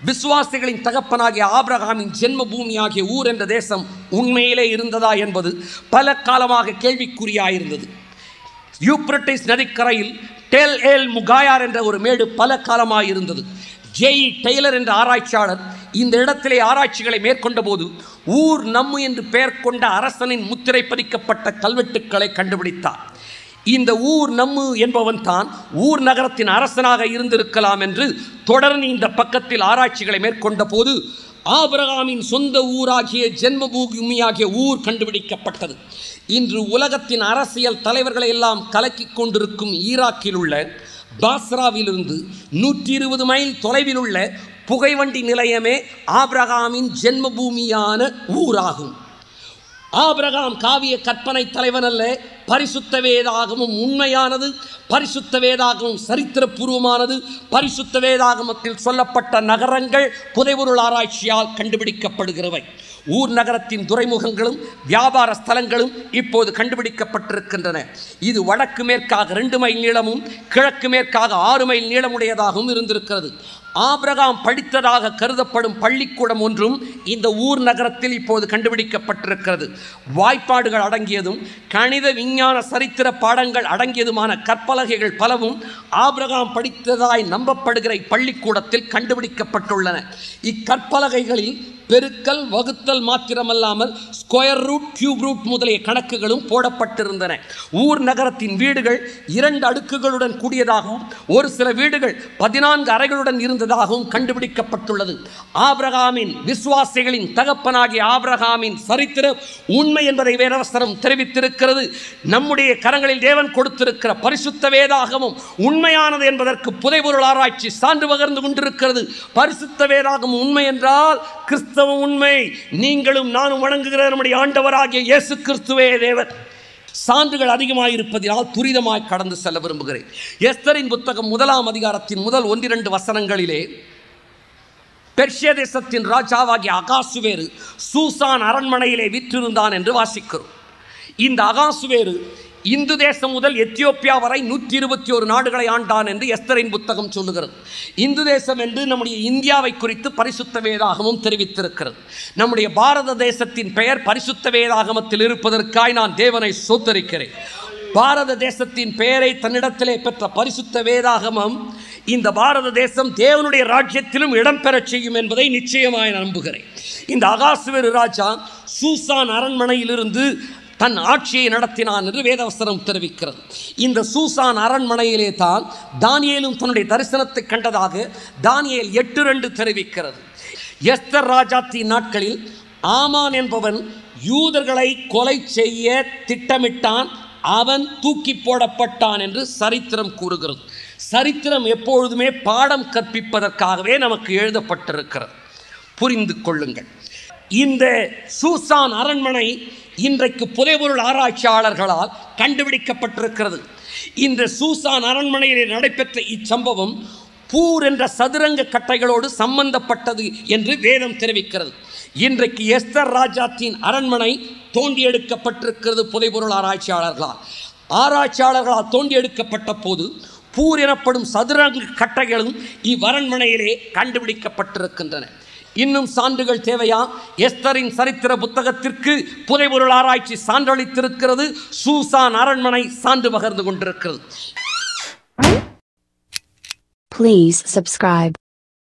விசுவாசிகளின் தகப்பனாகிய ஆபிரகாமின் ஜென்ம பூமியாகிய ஊர் என்ற தேசம் உண்மையிலே இருந்ததா என்பது பல காலமாக கேள்விக்குறியாயிருந்தது யூப்ரட்டிஸ் நதிக்கரையில் டெல் எல் முகாயார் என்ற ஒரு மேடு பல காலமாக இருந்தது ஜேஇ டெய்லர் என்ற ஆராய்ச்சியாளர் இந்த இடத்திலே ஆராய்ச்சிகளை மேற்கொண்ட போது ஊர் நம்மு என்று பெயர் கொண்ட அரசனின் முத்திரை பதிக்கப்பட்ட கல்வெட்டுக்களை கண்டுபிடித்தார் இந்த ஊர் நம்மு என்பவன் தான் ஊர் நகரத்தின் அரசனாக இருந்திருக்கலாம் என்று தொடர்ந்து இந்த பக்கத்தில் ஆராய்ச்சிகளை மேற்கொண்ட போது ஆபிரகாமின் சொந்த ஊராகிய ஜென்மபூமியாகிய ஊர் கண்டுபிடிக்கப்பட்டது இன்று உலகத்தின் அரசியல் தலைவர்களை எல்லாம் கலக்கிக் கொண்டிருக்கும் ஈராக்கில் உள்ள பாஸ்ராவிலிருந்து நூற்றி இருபது மைல் தொலைவில் உள்ள புகைவண்டி நிலையமே ஆபிரகாமின் ஜென்மபூமியான ஊராகும் ஆபிரகாம் காவிய கற்பனை தலைவன் அல்ல பரிசுத்த வேதாகமும் உண்மையானது பரிசுத்த வேதாகமும் சரித்திரபூர்வமானது பரிசுத்த வேதாகமத்தில் சொல்லப்பட்ட நகரங்கள் புதைபொருள் ஆராய்ச்சியால் கண்டுபிடிக்கப்படுகிறவை ஊர் நகரத்தின் துறைமுகங்களும் வியாபார ஸ்தலங்களும் இப்போது கண்டுபிடிக்கப்பட்டிருக்கின்றன இது வடக்கு மேற்காக ரெண்டு மைல் நீளமும் கிழக்கு மேற்காக ஆறு மைல் நீளமுடையதாகவும் இருந்திருக்கிறது ஆபிரகாம் படித்ததாக கருதப்படும் பள்ளிக்கூடம் ஒன்றும் இந்த ஊர் நகரத்தில் இப்போது கண்டுபிடிக்கப்பட்டிருக்கிறது வாய்ப்பாடுகள் அடங்கியதும் கணித விஞ்ஞான சரித்திர பாடங்கள் அடங்கியதுமான கற்பலகைகள் பலவும் ஆபிரகாம் படித்ததாய் நம்பப்படுகிற இப்பள்ளிக்கூடத்தில் கண்டுபிடிக்கப்பட்டுள்ளன இக்கற்பலகைகளில் பெருக்கல் வகுத்தல் மாத்திரமல்லாமல் ஸ்கொயர் ரூட் கியூப் ரூட் முதலிய கணக்குகளும் போடப்பட்டிருந்தன ஊர் நகரத்தின் வீடுகள் இரண்டு அடுக்குகளுடன் கூடியதாகவும் ஒரு சில வீடுகள் பதினான்கு அறைகளுடன் இருந்ததாகவும் கண்டுபிடிக்கப்பட்டுள்ளது ஆபிரகாமின் விசுவாசிகளின் தகப்பனாகிய ஆபிரகாமின் சரித்திர உண்மை என்பதை வேதவசனம் தெரிவித்திருக்கிறது நம்முடைய கரங்களில் தேவன் கொடுத்திருக்கிற பரிசுத்த வேதாகமும் உண்மையானது என்பதற்கு புதைபொருள் ஆராய்ச்சி சான்று பகர்ந்து கொண்டிருக்கிறது பரிசுத்த வேதாகம் உண்மை என்றால் கிறிஸ்தவம் உண்மை நீங்களும் நானும் வணங்குகிற நம்முடைய ஆண்டவராகிய இயேசு கிறிஸ்துவே தேவன் சான்றுகள் அதிகமாக இருப்பதினால் துரிதமாய் கடந்து செல்ல விரும்புகிறேன் எஸ்தரின் புத்தகம் முதலாம் அதிகாரத்தின் முதல் ஒன்றிரண்டு வசனங்களிலே பெர்ஷிய தேசத்தின் ராஜாவாகிய அகாசுவேறு சூசான் அரண்மனையிலே விற்றிருந்தான் என்று வாசிக்கிறோம் இந்த அகாசுவேறு இந்து தேசம் முதல் எத்தியோப்பியா வரை நூற்றி இருபத்தி ஒரு நாடுகளை ஆண்டான் என்று எஸ்தரின் புத்தகம் சொல்லுகிறது இந்து தேசம் என்று நம்முடைய இந்தியாவை குறித்து பரிசுத்த வேதாகமும் தெரிவித்திருக்கிறது நம்முடைய பாரத தேசத்தின் பெயர் பரிசுத்த வேதாகமத்தில் இருப்பதற்காய் நான் தேவனை சோத்தரிக்கிறேன் பாரத தேசத்தின் பெயரை தன்னிடத்திலே பெற்ற பரிசுத்த வேதாகமம் இந்த பாரத தேசம் தேவனுடைய ராஜ்யத்திலும் இடம்பெறச் செய்யும் என்பதை நிச்சயமாய் நம்புகிறேன் இந்த அகாசுவேறு ராஜா சூசான் அரண்மனையிலிருந்து தன் ஆட்சியை நடத்தினான் என்று வேதவசனம் தெரிவிக்கிறது இந்த சூசான் அரண்மனையிலே தான் தானியேலும் தன்னுடைய தரிசனத்தை கண்டதாக தானியேல் எட்டு ரெண்டு தெரிவிக்கிறது எஸ்தர் ராஜாத்தின் நாட்களில் ஆமான் என்பவன் யூதர்களை கொலை செய்ய திட்டமிட்டான் அவன் தூக்கி போடப்பட்டான் என்று சரித்திரம் கூறுகிறது சரித்திரம் எப்பொழுதுமே பாடம் கற்பிப்பதற்காகவே நமக்கு எழுதப்பட்டிருக்கிறது புரிந்து கொள்ளுங்கள் இந்த சூசான் அரண்மனை இன்றைக்கு புதைபொருள் ஆராய்ச்சியாளர்களால் கண்டுபிடிக்கப்பட்டிருக்கிறது இந்த சூசான் அரண்மனையில் நடைபெற்ற இச்சம்பவம் பூர் என்ற சதுரங்க கட்டைகளோடு சம்பந்தப்பட்டது என்று வேதம் தெரிவிக்கிறது இன்றைக்கு எஸ்தர் ராஜாத்தின் அரண்மனை தோண்டி எடுக்கப்பட்டிருக்கிறது புதைபொருள் ஆராய்ச்சியாளர்களால் ஆராய்ச்சியாளர்களால் தோண்டி எடுக்கப்பட்ட போது பூர் எனப்படும் சதுரங்க கட்டைகளும் இவ்வரண்மனையிலே கண்டுபிடிக்கப்பட்டிருக்கின்றன இன்னும் சான்றுகள் தேவையா எஸ்தரின் சரித்திர புத்தகத்திற்கு புதைபொருள் ஆராய்ச்சி சான்றளித்திருக்கிறது சூசான் அரண்மனை சான்று பகர்ந்து கொண்டிருக்கிறது Please subscribe.